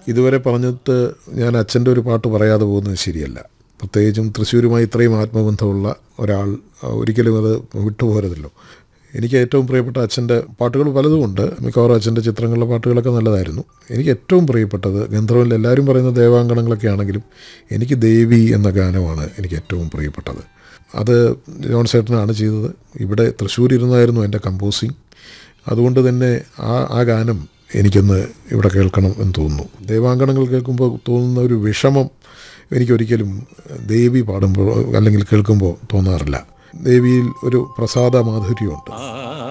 ഇതുവരെ പറഞ്ഞിട്ട് ഞാൻ അച്ഛൻ്റെ ഒരു പാട്ട് പറയാതെ പോകുന്നത് ശരിയല്ല പ്രത്യേകിച്ചും തൃശ്ശൂരുമായി ഇത്രയും ആത്മബന്ധമുള്ള ഒരാൾ ആ, ഒരിക്കലും അത് വിട്ടുപോരുതല്ലോ എനിക്ക് ഏറ്റവും പ്രിയപ്പെട്ട അച്ഛൻ്റെ പാട്ടുകൾ പലതുമുണ്ട് മിക്കവാറും അച്ഛൻ്റെ ചിത്രങ്ങളിലെ പാട്ടുകളൊക്കെ നല്ലതായിരുന്നു എനിക്ക് ഏറ്റവും പ്രിയപ്പെട്ടത് ഗന്ധർവനിൽ എല്ലാവരും പറയുന്ന ദേവാങ്കണങ്ങളൊക്കെ ആണെങ്കിലും എനിക്ക് ദേവി എന്ന ഗാനമാണ് എനിക്ക് ഏറ്റവും പ്രിയപ്പെട്ടത് അത് ജോൺ സേട്ടനാണ് ചെയ്തത് ഇവിടെ തൃശ്ശൂർ ഇരുന്നായിരുന്നു എൻ്റെ കമ്പോസിങ് അതുകൊണ്ട് തന്നെ ആ ആ ഗാനം എനിക്കൊന്ന് ഇവിടെ കേൾക്കണം എന്ന് തോന്നുന്നു ദേവാങ്കണങ്ങൾ കേൾക്കുമ്പോൾ തോന്നുന്ന ഒരു വിഷമം എനിക്കൊരിക്കലും ദേവി പാടുമ്പോൾ അല്ലെങ്കിൽ കേൾക്കുമ്പോൾ തോന്നാറില്ല ദേവിയിൽ ഒരു പ്രസാദ മാധുര്യമുണ്ട്